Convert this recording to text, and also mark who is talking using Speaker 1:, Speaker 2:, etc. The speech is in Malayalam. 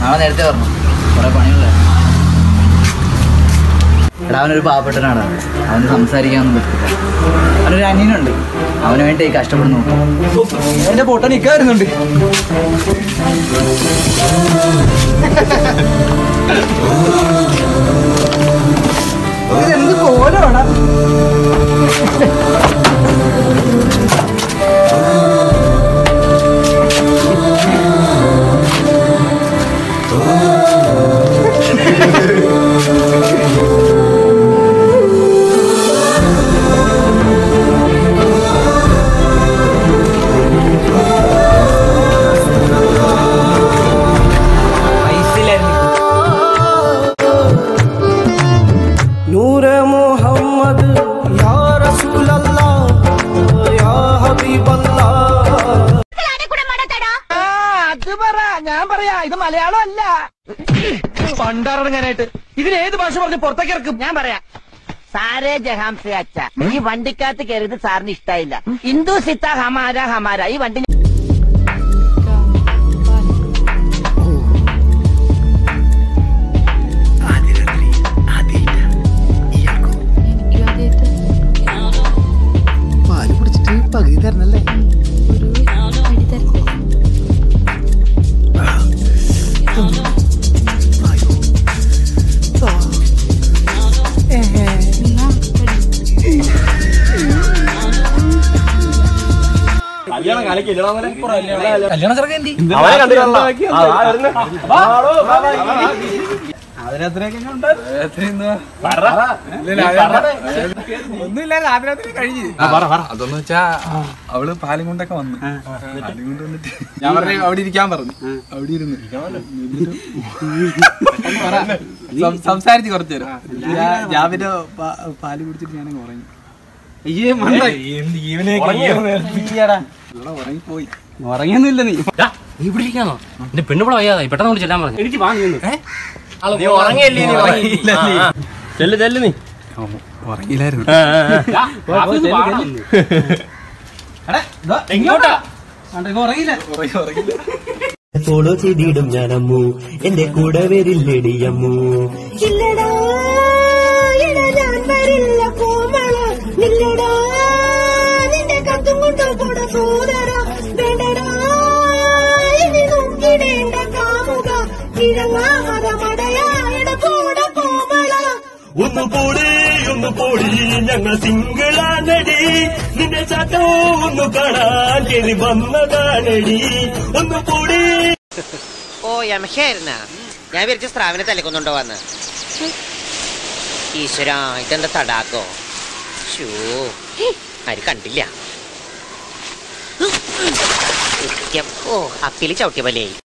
Speaker 1: നാളെ നേരത്തെ പറഞ്ഞു കുറെ പണിയുള്ള എടാ അവനൊരു പാവപ്പെട്ടനാണ് അവന് സംസാരിക്കാനൊന്നും പറ്റില്ല അവനൊരു അനിയനുണ്ട് അവന് വേണ്ടി കഷ്ടപ്പെടുന്നു എന്റെ പൊട്ട നിൽക്കാറുന്നുണ്ട് ഇതെന്ത് കോലമാടാ
Speaker 2: नूर मोहम्मद या रसूल अल्लाह या हबीब अल्लाह
Speaker 3: അത് പറ ഞാൻ പറയാ ഇത് മലയാളം അല്ല പണ്ടറങ്ങാനായിട്ട് ഇതിന് ഏത് ഭാഷ പറഞ്ഞ് പുറത്തേക്ക് ഇറക്കും ഞാൻ പറയാം സാരേ ജഹാം സെ അച്ഛ ഈ വണ്ടിക്കകത്ത് കയറിയത് സാറിന് ഇഷ്ടായില്ല ഹിന്ദു സിത്ത ഹമാര ഹമാര ഈ വണ്ടി
Speaker 2: പാല് കുടിച്ചിട്ട് പകുതി തരണല്ലേ
Speaker 1: കല്യാണ ചെറുക്കൻ എന്തി
Speaker 4: ഒന്നുമില്ല രാത്രി കഴിഞ്ഞ് അതൊന്ന് വെച്ചാ അവള് പാലും കൊണ്ടൊക്കെ വന്നു പാലും കൊണ്ട് വന്നിട്ട് ഞാൻ പറഞ്ഞു അവിടെ ഇരിക്കാൻ പറഞ്ഞു അവിടെ ഇരുന്ന് സം- സംസാരിച്ച് കുറച്ചു നേരം ഞാൻ- ഞാൻ പിന്നെ പാ- പാല് കുടിച്ചിട്ട് ഞാൻ ഉറങ്ങി ഉറങ്ങിപ്പോയി
Speaker 2: ഉറങ്ങിയൊന്നുമില്ല നീ
Speaker 5: നീ ഇവിടെ ഇരിക്കാന്നോ എന്റെ പെണ്ണുപിള വയ്യാതായി പെട്ടെന്ന് കൊണ്ട് ചെല്ലാൻ പറഞ്ഞു എനിക്ക് വാങ്ങി
Speaker 6: നീ ഉറങ്ങിയല്ലേ നീ ഉറങ്ങിയില്ല നീ ചെല്ല് ചെല്ല് നീ
Speaker 4: ഉറങ്ങിയില്ലായിരുന്നു
Speaker 6: എങ്ങോട്ടാ
Speaker 2: ഫോളോ ചെയ്തിടും ഞാനമ്മു എന്റെ കൂടെ വരില്ലടിയമ്മു
Speaker 7: ഇല്ലടാ ഇട ഞാൻ വരില്ല കോമള നില്ലടാ നിന്റെ കത്തും കൊണ്ടു കൂടെ സോദര വേണ്ടടാ ഇനി നോക്കിടേണ്ട കാമുക കിഴങ്ങാമത മടയായിട കൂടെ കോമള
Speaker 2: ഒന്ന് പോടി ഒന്ന് പോടി ഞങ്ങൾ സിംഗിളാനടി നിന്റെ ചാട്ടോ ഒന്ന് കാണാൻ കയറി വന്നതാണടി ഒന്ന് പോടി
Speaker 3: ഓ യമഷായിരുന്ന ഞാൻ വിരിച്ച സ്രാവിനെ തലക്കൊന്നുണ്ടോ വന്ന് ഈശ്വര ഇതെന്താ തടാക്കോ ഷൂ ആര് കണ്ടില്ല ഓ അപ്പില് ചവിട്ടിയ പോലെയായി